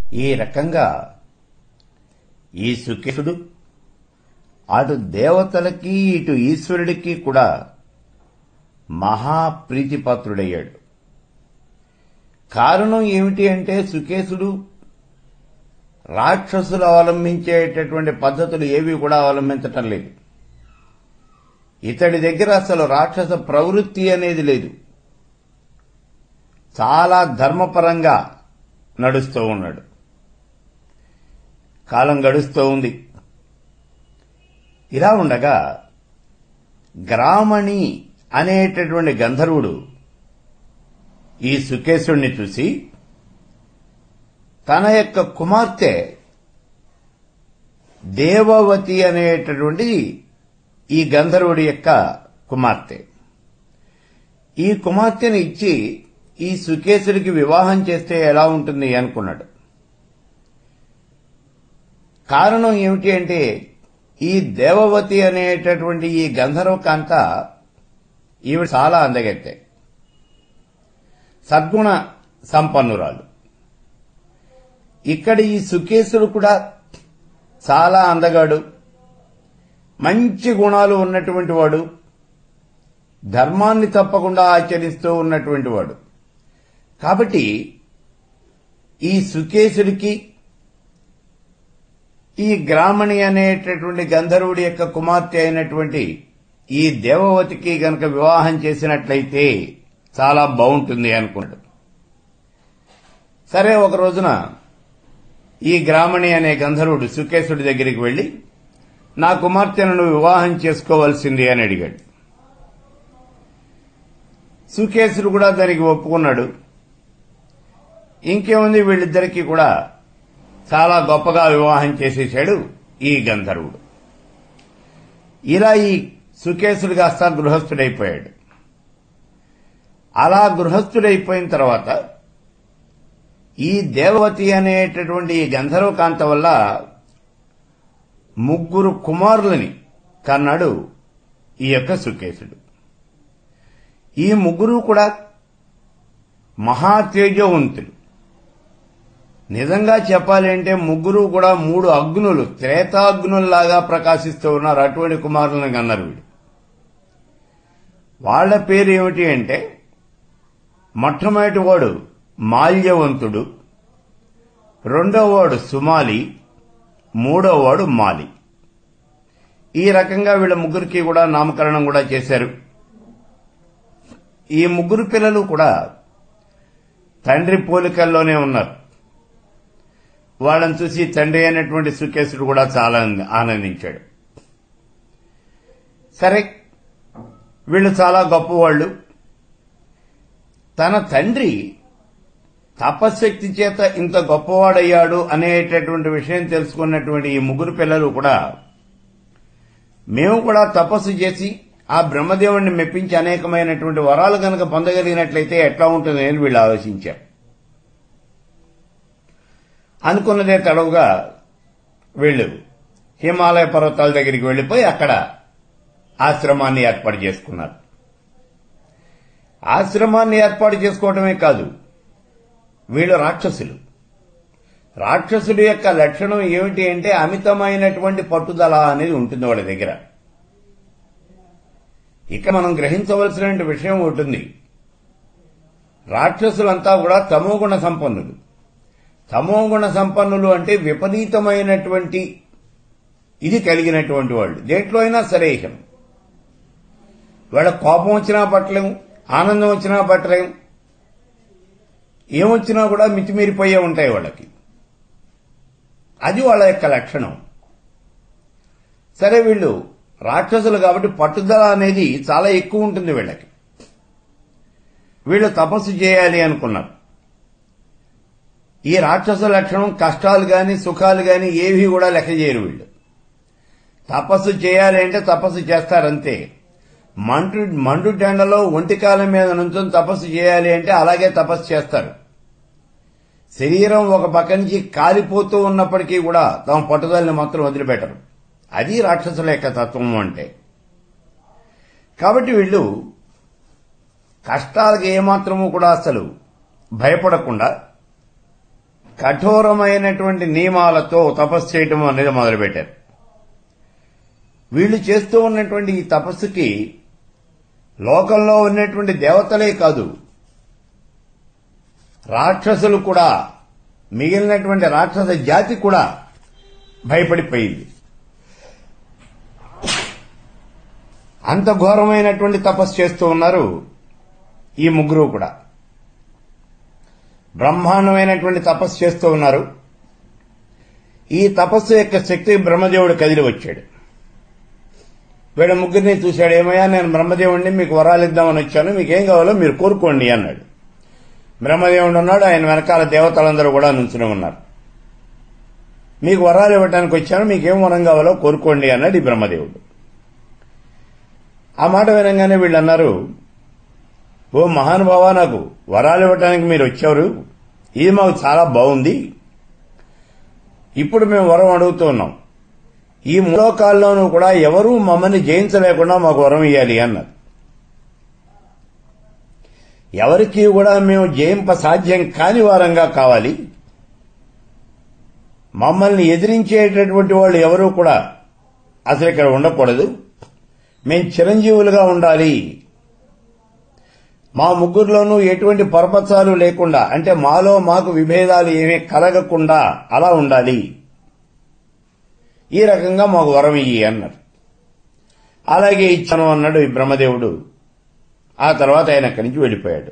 ఈ రకంగా ఈ సుకేశుడు అటు దేవతలకి ఇటు ఈశ్వరుడికి కూడా మహాప్రీతిపాత్రుడయ్యాడు కారణం ఏమిటి అంటే సుకేశుడు రాక్షసులు అవలంబించేటటువంటి పద్ధతులు ఏవి కూడా అవలంబించటం లేదు ఇతడి దగ్గర అసలు రాక్షస ప్రవృత్తి అనేది లేదు చాలా ధర్మపరంగా నడుస్తూ ఉన్నాడు కాలం గడుస్తూ ఉంది ఇలా ఉండగా గ్రామణి అనేటటువంటి గంధర్వుడు ఈ సుకేశుణ్ణి చూసి తన యొక్క కుమార్తె దేవవతి అనేటటువంటి ఈ గంధర్వుడి యొక్క కుమార్తె ఈ కుమార్తెను ఇచ్చి ఈ సుకేశుడికి వివాహం చేస్తే ఎలా ఉంటుంది అనుకున్నాడు కారణం ఏమిటి అంటే ఈ దేవవతి అనేటటువంటి ఈ గంధర్వకాంత ఈవిడ చాలా అందగెత్తే సద్గుణ సంపన్నురాలు ఇక్కడ ఈ సుకేశుడు కూడా చాలా అందగాడు మంచి గుణాలు ఉన్నటువంటి వాడు ధర్మాన్ని తప్పకుండా ఆచరిస్తూ ఉన్నటువంటి వాడు కాబట్టి ఈ సుకేశుడికి ఈ గ్రామణి అనేటటువంటి గంధర్వుడి యొక్క కుమార్తె అయినటువంటి ఈ దేవవతికి గనక వివాహం చేసినట్లయితే చాలా బాగుంటుంది అనుకున్నాడు సరే ఒక రోజున ఈ గ్రామణి అనే గంధర్వుడు సుకేశుడి దగ్గరికి వెళ్లి నా కుమార్తెను నువ్వు వివాహం చేసుకోవాల్సింది అని అడిగాడు సుకేశుడు కూడా దానికి ఒప్పుకున్నాడు ఇంకేముంది వీళ్ళిద్దరికీ కూడా చాలా గొప్పగా వివాహం చేసేశాడు ఈ గంధర్వుడు ఇలా ఈ సుకేశుడు కాస్త గృహస్థుడైపోయాడు అలా గృహస్థుడైపోయిన తర్వాత ఈ దేవవతి అనేటటువంటి ఈ గంధర్వకాంత వల్ల ముగ్గురు కుమారులని కన్నాడు ఈ యొక్క సుకేశుడు ఈ ముగ్గురు కూడా మహా తేజవంతులు నిజంగా చెప్పాలి అంటే ముగ్గురు కూడా మూడు అగ్నులు త్రేతాగ్నుల్లాగా ప్రకాశిస్తూ ఉన్నారు అటువంటి కుమారులను కన్నారు వీడు వాళ్ల పేరు ఏమిటి అంటే మొట్టమొదటి వాడు మాల్యవంతుడు రెండవ వాడు సుమాలి మూడవ వాడు మాలి ఈ రకంగా వీళ్ళ ముగ్గురికి కూడా నామకరణం కూడా చేశారు ఈ ముగ్గురు పిల్లలు కూడా తండ్రి పోలికల్లోనే ఉన్నారు వాళ్ళని చూసి తండ్రి అయినటువంటి సుకేశుడు కూడా చాలా ఆనందించాడు సరే వీళ్ళు చాలా గొప్పవాళ్లు తన తండ్రి తపశక్తి చేత ఇంత గొప్పవాడయ్యాడు అనేటటువంటి విషయం తెలుసుకున్నటువంటి ఈ ముగ్గురు పిల్లలు కూడా మేము కూడా తపస్సు చేసి ఆ బ్రహ్మదేవుణ్ణి మెప్పించి అనేకమైనటువంటి వరాలు కనుక పొందగలిగినట్లయితే ఎట్లా ఉంటుంది అని వీళ్ళు ఆలోచించారు అనుకున్నదే తడవుగా వీళ్ళు హిమాలయ పర్వతాల దగ్గరికి వెళ్లిపోయి అక్కడ ఆశ్రమాన్ని ఏర్పాటు చేసుకున్నారు ఆశ్రమాన్ని ఏర్పాటు చేసుకోవటమే కాదు వీళ్ళు రాక్షసులు రాక్షసుడి యొక్క లక్షణం ఏమిటి అంటే అమితమైనటువంటి పట్టుదల అనేది ఉంటుంది వాళ్ళ దగ్గర ఇక మనం గ్రహించవలసిన విషయం ఉంటుంది రాక్షసులంతా కూడా తమోగుణ సంపన్నులు తమోగుణ సంపన్నులు అంటే విపరీతమైనటువంటి ఇది కలిగినటువంటి వాళ్ళు దేంట్లో అయినా సరేహం వాళ్ళ కోపం వచ్చినా పట్టలేము ఆనందం వచ్చినా పట్టలేము ఏమొచ్చినా కూడా మితిమీరిపోయే ఉంటాయి వాళ్ళకి అది వాళ్ళ యొక్క లక్షణం సరే వీళ్ళు రాక్షసులు కాబట్టి పట్టుదల అనేది చాలా ఎక్కువ ఉంటుంది వీళ్ళకి వీళ్ళు తపస్సు చేయాలి అనుకున్నారు ఈ రాక్షస లక్షణం కష్టాలు గాని సుఖాలు గాని ఏవి కూడా లెక్క చేయరు వీళ్ళు తపస్సు చేయాలి అంటే తపస్సు చేస్తారంతే మంటు మండు టెండలో ఒంటికాలం మీద నుంచొని తపస్సు చేయాలి అంటే అలాగే తపస్సు చేస్తారు శరీరం ఒక పక్క నుంచి కాలిపోతూ ఉన్నప్పటికీ కూడా తమ పట్టుదలని మాత్రం వదిలిపెట్టరు అది రాక్షసుల యొక్క తత్వం అంటే కాబట్టి వీళ్ళు కష్టాలకు ఏమాత్రము కూడా అసలు భయపడకుండా కఠోరమైనటువంటి నియమాలతో తపస్సు చేయటం అనేది మొదలుపెట్టారు వీళ్ళు చేస్తూ ఉన్నటువంటి ఈ తపస్సుకి లోకంలో ఉన్నటువంటి దేవతలే కాదు రాక్షసులు కూడా మిగిలినటువంటి రాక్షస జాతి కూడా భయపడిపోయింది అంత ఘోరమైనటువంటి తపస్సు చేస్తూ ఉన్నారు ఈ ముగ్గురు కూడా బ్రహ్మాండమైనటువంటి తపస్సు చేస్తూ ఉన్నారు ఈ తపస్సు యొక్క శక్తి బ్రహ్మదేవుడు కదిలి వచ్చాడు వీళ్ళ ముగ్గురిని చూశాడు ఏమయ్యా నేను బ్రహ్మదేవుడిని మీకు వరాలు ఇద్దామని వచ్చాను మీకేం కావాలో మీరు కోరుకోండి అన్నాడు బ్రహ్మదేవుడు ఉన్నాడు ఆయన వెనకాల దేవతలందరూ కూడా నుంచుని ఉన్నారు మీకు వరాలు ఇవ్వడానికి వచ్చాను మీకేం వరం కావాలో కోరుకోండి అన్నాడు ఈ బ్రహ్మదేవుడు ఆ మాట వినంగానే వీళ్ళు అన్నారు ఓ మహానుభావ నాకు వరాలు ఇవ్వటానికి మీరు వచ్చారు ఇది మాకు చాలా బాగుంది ఇప్పుడు మేము వరం అడుగుతూ ఉన్నాం ఈ మూలోకాల్లోనూ కూడా ఎవరూ మమ్మల్ని జయించలేకుండా మాకు వరం ఇవ్వాలి అన్నారు ఎవరికి కూడా మేము జయింప సాధ్యం కాని వారంగా కావాలి మమ్మల్ని ఎదిరించేటటువంటి వాళ్ళు ఎవరూ కూడా అసలు ఇక్కడ ఉండకూడదు మేం చిరంజీవులుగా ఉండాలి మా ముగ్గురులోనూ ఎటువంటి పరపత్సాలు లేకుండా అంటే మాలో మాకు విభేదాలు ఏమీ కలగకుండా అలా ఉండాలి ఈ రకంగా మాకు వరం ఇయ్యి అన్నారు అలాగే ఇచ్చాను అన్నాడు ఈ బ్రహ్మదేవుడు ఆ తర్వాత ఆయన అక్కడి నుంచి వెళ్ళిపోయాడు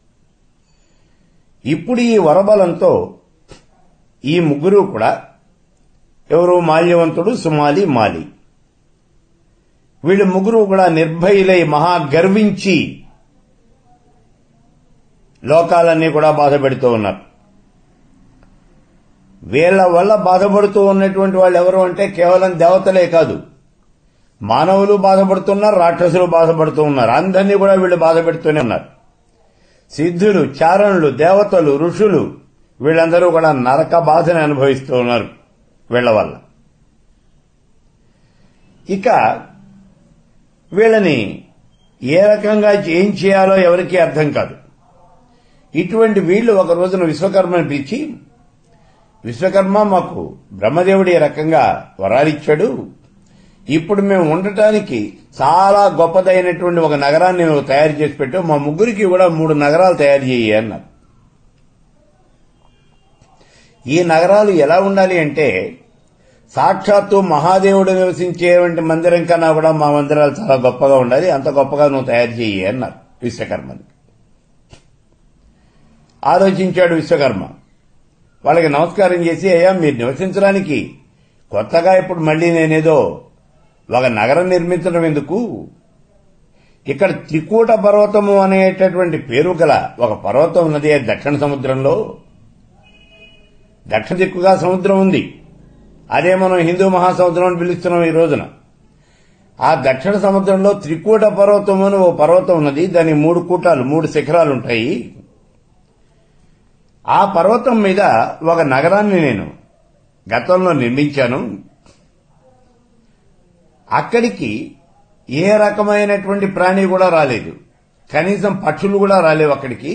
ఇప్పుడు ఈ వరబలంతో ఈ ముగ్గురు కూడా ఎవరు మాల్యవంతుడు సుమాలి మాలి వీళ్ళు ముగ్గురు కూడా నిర్భయులై మహా గర్వించి లోకాలన్నీ కూడా బాధపెడుతూ ఉన్నారు వీళ్ళ వల్ల బాధపడుతూ ఉన్నటువంటి వాళ్ళు ఎవరు అంటే కేవలం దేవతలే కాదు మానవులు బాధపడుతున్నారు రాక్షసులు బాధపడుతూ ఉన్నారు అందరినీ కూడా వీళ్ళు బాధ పెడుతూనే ఉన్నారు సిద్ధులు చారణులు దేవతలు ఋషులు వీళ్ళందరూ కూడా నరక బాధని అనుభవిస్తూ ఉన్నారు వీళ్ల వల్ల ఇక వీళ్ళని ఏ రకంగా ఏం చేయాలో ఎవరికీ అర్థం కాదు ఇటువంటి వీళ్ళు ఒక రోజున విశ్వకర్మని పిలిచి విశ్వకర్మ మాకు బ్రహ్మదేవుడు ఈ రకంగా వరాలిచ్చాడు ఇప్పుడు మేము ఉండటానికి చాలా గొప్పదైనటువంటి ఒక నగరాన్ని నువ్వు తయారు చేసి పెట్టు మా ముగ్గురికి కూడా మూడు నగరాలు తయారు చేయి అన్నారు ఈ నగరాలు ఎలా ఉండాలి అంటే సాక్షాత్తు మహాదేవుడు నివసించేటువంటి మందిరం కన్నా కూడా మా మందిరాలు చాలా గొప్పగా ఉండాలి అంత గొప్పగా నువ్వు తయారు చేయి అన్నారు విశ్వకర్మని ఆలోచించాడు విశ్వకర్మ వాళ్ళకి నమస్కారం చేసి అయ్యా మీరు నివసించడానికి కొత్తగా ఇప్పుడు మళ్ళీ నేనేదో ఒక నగరం నిర్మించడం ఎందుకు ఇక్కడ త్రికూట పర్వతము అనేటటువంటి పేరు గల ఒక పర్వతం ఉన్నది దక్షిణ సముద్రంలో దక్షిణ దిక్కుగా సముద్రం ఉంది అదే మనం హిందూ మహాసముద్రం అని పిలుస్తున్నాం ఈ రోజున ఆ దక్షిణ సముద్రంలో త్రికూట పర్వతం అని ఓ పర్వతం ఉన్నది దాని మూడు కూటాలు మూడు శిఖరాలు ఉంటాయి ఆ పర్వతం మీద ఒక నగరాన్ని నేను గతంలో నిర్మించాను అక్కడికి ఏ రకమైనటువంటి ప్రాణి కూడా రాలేదు కనీసం పక్షులు కూడా రాలేవు అక్కడికి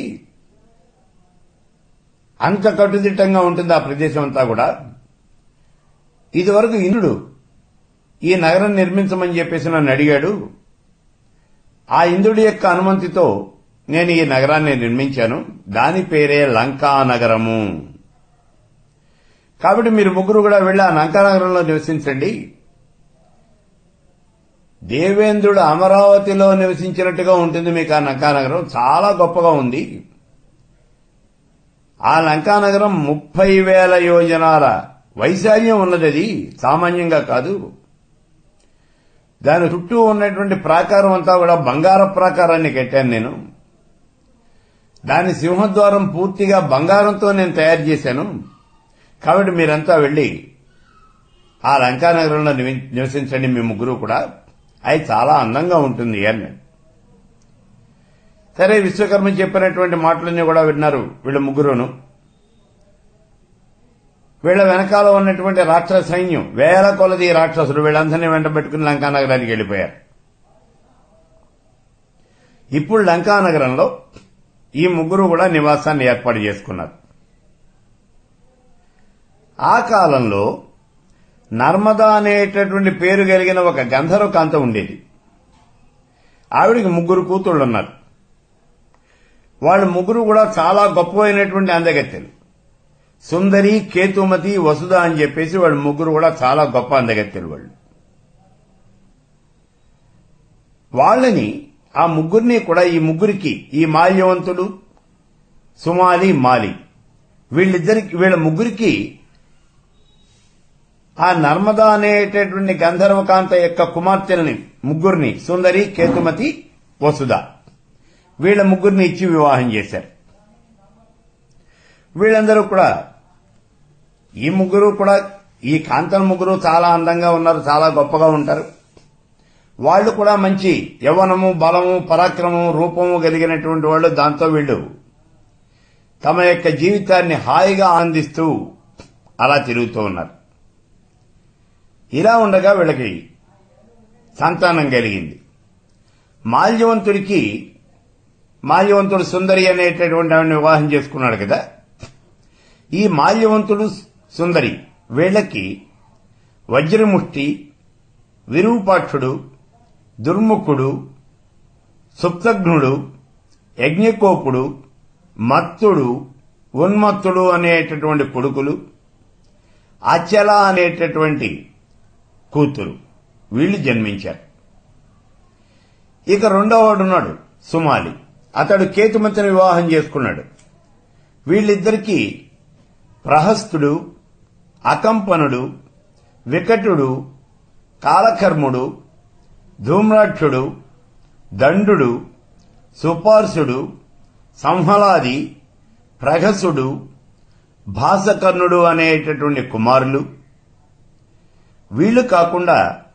అంత కట్టుదిట్టంగా ఉంటుంది ఆ ప్రదేశం అంతా కూడా ఇదివరకు ఇంద్రుడు ఈ నగరం నిర్మించమని చెప్పేసి నన్ను అడిగాడు ఆ ఇంద్రుడి యొక్క అనుమతితో నేను ఈ నగరాన్ని నిర్మించాను దాని పేరే లంకా నగరము కాబట్టి మీరు ముగ్గురు కూడా వెళ్ళి ఆ లంకా నగరంలో నివసించండి దేవేంద్రుడు అమరావతిలో నివసించినట్టుగా ఉంటుంది మీకు ఆ లంకానగరం చాలా గొప్పగా ఉంది ఆ లంకానగరం ముప్పై వేల యోజనాల వైశాల్యం ఉన్నది అది సామాన్యంగా కాదు దాని చుట్టూ ఉన్నటువంటి ప్రాకారం అంతా కూడా బంగార ప్రాకారాన్ని కట్టాను నేను దాని సింహద్వారం పూర్తిగా బంగారంతో నేను తయారు చేశాను కాబట్టి మీరంతా వెళ్లి ఆ లంకానగరంలో నివసించండి మీ ముగ్గురు కూడా అది చాలా అందంగా ఉంటుంది అన్నాడు సరే విశ్వకర్మ చెప్పినటువంటి మాటలన్నీ కూడా విన్నారు వీళ్ళ ముగ్గురును వీళ్ళ వెనకాల ఉన్నటువంటి రాక్షస సైన్యం వేల కొలది రాక్షసులు వీళ్ళందరినీ వెంట పెట్టుకుని లంకానగరానికి వెళ్ళిపోయారు ఇప్పుడు లంకానగరంలో ఈ ముగ్గురు కూడా నివాసాన్ని ఏర్పాటు చేసుకున్నారు ఆ కాలంలో నర్మదా అనేటటువంటి పేరు కలిగిన ఒక గంధర్వ కాంత ఉండేది ఆవిడికి ముగ్గురు కూతుళ్ళు ఉన్నారు వాళ్ళు ముగ్గురు కూడా చాలా గొప్పమైనటువంటి అందగత్తెలు సుందరి కేతుమతి వసుధ అని చెప్పేసి వాళ్ళు ముగ్గురు కూడా చాలా గొప్ప అందగత్తెలు వాళ్ళు వాళ్ళని ఆ ముగ్గురిని కూడా ఈ ముగ్గురికి ఈ మాల్యవంతుడు సుమాలి మాలి వీళ్ళిద్దరికి వీళ్ళ ముగ్గురికి ఆ నర్మదా అనేటటువంటి గంధర్వకాంత యొక్క కుమార్తెలని ముగ్గురిని సుందరి కేతుమతి వసుధ వీళ్ళ ముగ్గురిని ఇచ్చి వివాహం చేశారు వీళ్ళందరూ కూడా ఈ ముగ్గురు కూడా ఈ కాంతల ముగ్గురు చాలా అందంగా ఉన్నారు చాలా గొప్పగా ఉంటారు వాళ్ళు కూడా మంచి యవ్వనము బలము పరాక్రమము రూపము కలిగినటువంటి వాళ్ళు దాంతో వీళ్ళు తమ యొక్క జీవితాన్ని హాయిగా ఆనందిస్తూ అలా తిరుగుతూ ఉన్నారు ఇలా ఉండగా వీళ్ళకి సంతానం కలిగింది మాల్యవంతుడికి మాల్యవంతుడు సుందరి అనేటటువంటి ఆవిడని వివాహం చేసుకున్నాడు కదా ఈ మాల్యవంతుడు సుందరి వీళ్ళకి వజ్రముష్టి విరూపాక్షుడు దుర్ముఖుడు సుప్తఘ్నుడు యజ్ఞకోపుడు మత్తుడు ఉన్మత్తుడు అనేటటువంటి కొడుకులు అచల అనేటటువంటి కూతురు వీళ్ళు జన్మించారు ఇక రెండోవాడున్నాడు సుమాలి అతడు కేతుమతిని వివాహం చేసుకున్నాడు వీళ్ళిద్దరికీ ప్రహస్తుడు అకంపనుడు వికటుడు కాలకర్ముడు ధూమ్రాక్షుడు దండుడు సుపార్సుడు సంహలాది ప్రగసుడు భాసకర్ణుడు అనేటటువంటి కుమారులు వీళ్ళు కాకుండా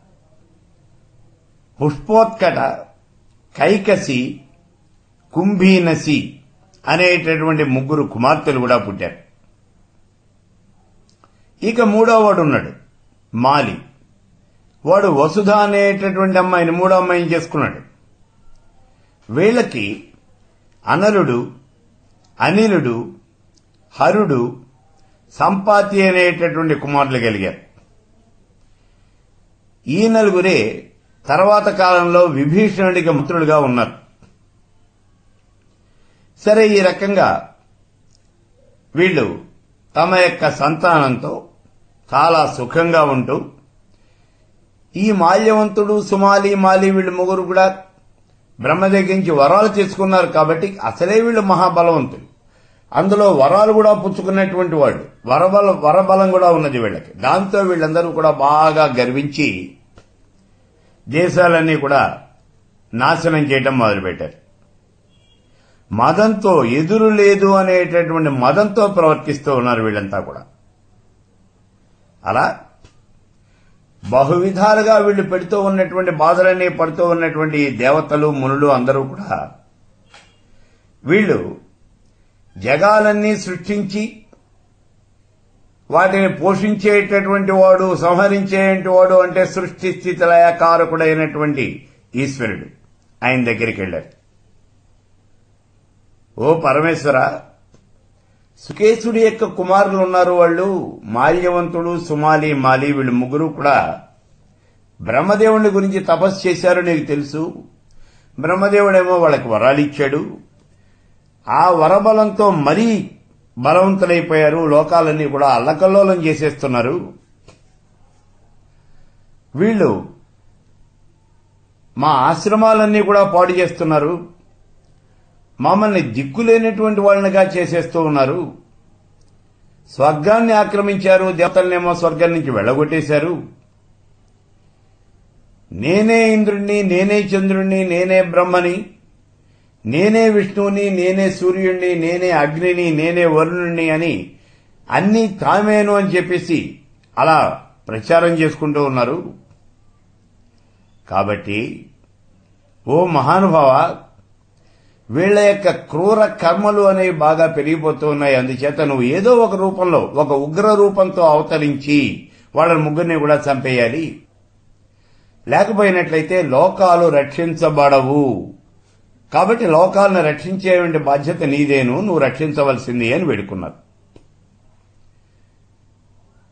పుష్పోత్కట కైకసి కుంభీనసి అనేటటువంటి ముగ్గురు కుమార్తెలు కూడా పుట్టారు ఇక మూడో వాడు ఉన్నాడు మాలి వాడు వసుధ అనేటటువంటి అమ్మాయిని మూడో అమ్మాయిని చేసుకున్నాడు వీళ్ళకి అనలుడు అనిలుడు హరుడు సంపాతి అనేటటువంటి కుమారులు కలిగారు ఈ నలుగురే తర్వాత కాలంలో విభీషణుడికి మిత్రులుగా ఉన్నారు సరే ఈ రకంగా వీళ్ళు తమ యొక్క సంతానంతో చాలా సుఖంగా ఉంటూ ఈ మాల్యవంతుడు సుమాలి మాలి వీళ్ళు ముగ్గురు కూడా బ్రహ్మ దగ్గర నుంచి వరాలు తీసుకున్నారు కాబట్టి అసలే వీళ్ళు మహాబలవంతులు అందులో వరాలు కూడా పుచ్చుకున్నటువంటి వాళ్ళు వరబల వరబలం కూడా ఉన్నది వీళ్ళకి దాంతో వీళ్ళందరూ కూడా బాగా గర్వించి దేశాలన్నీ కూడా నాశనం చేయటం మొదలుపెట్టారు మదంతో ఎదురు లేదు అనేటటువంటి మదంతో ప్రవర్తిస్తూ ఉన్నారు వీళ్ళంతా కూడా అలా బహువిధాలుగా వీళ్ళు పెడుతూ ఉన్నటువంటి బాధలన్నీ పడుతూ ఉన్నటువంటి ఈ దేవతలు మునులు అందరూ కూడా వీళ్ళు జగాలన్నీ సృష్టించి వాటిని పోషించేటటువంటి వాడు సంహరించేటువంటి వాడు అంటే సృష్టి స్థితి లయకారకుడైనటువంటి ఈశ్వరుడు ఆయన దగ్గరికి వెళ్ళారు ఓ పరమేశ్వర సుకేశుడి యొక్క కుమారులు ఉన్నారు వాళ్ళు మాల్యవంతుడు సుమాలి మాలి వీళ్ళు ముగ్గురు కూడా బ్రహ్మదేవుని గురించి తపస్సు చేశారు నీకు తెలుసు బ్రహ్మదేవుడేమో వాళ్ళకి వరాలు ఇచ్చాడు ఆ వరబలంతో మరీ బలవంతులైపోయారు లోకాలన్నీ కూడా అల్లకల్లోలం చేసేస్తున్నారు వీళ్ళు మా ఆశ్రమాలన్నీ కూడా పాడు చేస్తున్నారు మమ్మల్ని దిక్కులేనటువంటి వాళ్ళనిగా చేసేస్తూ ఉన్నారు స్వర్గాన్ని ఆక్రమించారు దేవతలనేమో స్వర్గం నుంచి వెళ్ళగొట్టేశారు నేనే ఇంద్రుణ్ణి నేనే చంద్రుణ్ణి నేనే బ్రహ్మని నేనే విష్ణువుని నేనే సూర్యుణ్ణి నేనే అగ్నిని నేనే వరుణుణ్ణి అని అన్నీ తామేను అని చెప్పేసి అలా ప్రచారం చేసుకుంటూ ఉన్నారు కాబట్టి ఓ మహానుభావ వీళ్ల యొక్క క్రూర కర్మలు అనేవి బాగా పెరిగిపోతూ ఉన్నాయి అందుచేత నువ్వు ఏదో ఒక రూపంలో ఒక ఉగ్ర రూపంతో అవతరించి వాళ్ళ ముగ్గురిని కూడా చంపేయాలి లేకపోయినట్లయితే లోకాలు రక్షించబడవు కాబట్టి లోకాలను రక్షించేటువంటి బాధ్యత నీదేను నువ్వు రక్షించవలసింది అని వేడుకున్నారు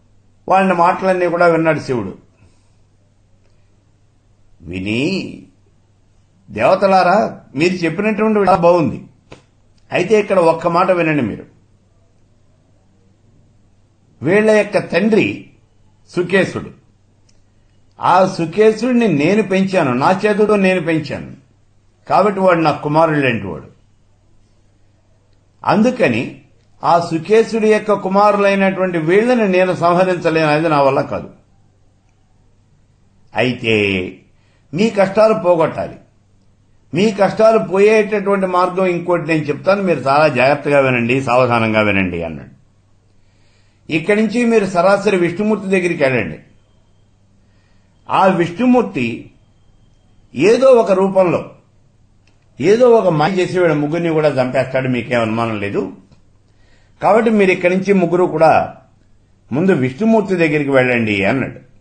వాళ్ళ మాటలన్నీ కూడా విన్నాడు శివుడు విని దేవతలారా మీరు చెప్పినటువంటి విషయం బాగుంది అయితే ఇక్కడ ఒక్క మాట వినండి మీరు వీళ్ళ యొక్క తండ్రి సుకేశుడు ఆ సుకేశుడిని నేను పెంచాను నా చేతుడు నేను పెంచాను కాబట్టి వాడు నా కుమారుడు లాంటి వాడు అందుకని ఆ సుకేశుడి యొక్క కుమారులైనటువంటి వీళ్ళని నేను సంహరించలేను అది నా వల్ల కాదు అయితే మీ కష్టాలు పోగొట్టాలి మీ కష్టాలు పోయేటటువంటి మార్గం ఇంకోటి నేను చెప్తాను మీరు చాలా జాగ్రత్తగా వినండి సావధానంగా వినండి అన్నాడు ఇక్కడి నుంచి మీరు సరాసరి విష్ణుమూర్తి దగ్గరికి వెళ్ళండి ఆ విష్ణుమూర్తి ఏదో ఒక రూపంలో ఏదో ఒక మాయ చేసి వీళ్ళ ముగ్గురిని కూడా చంపేస్తాడు మీకేం అనుమానం లేదు కాబట్టి మీరు ఇక్కడి నుంచి ముగ్గురు కూడా ముందు విష్ణుమూర్తి దగ్గరికి వెళ్ళండి అన్నాడు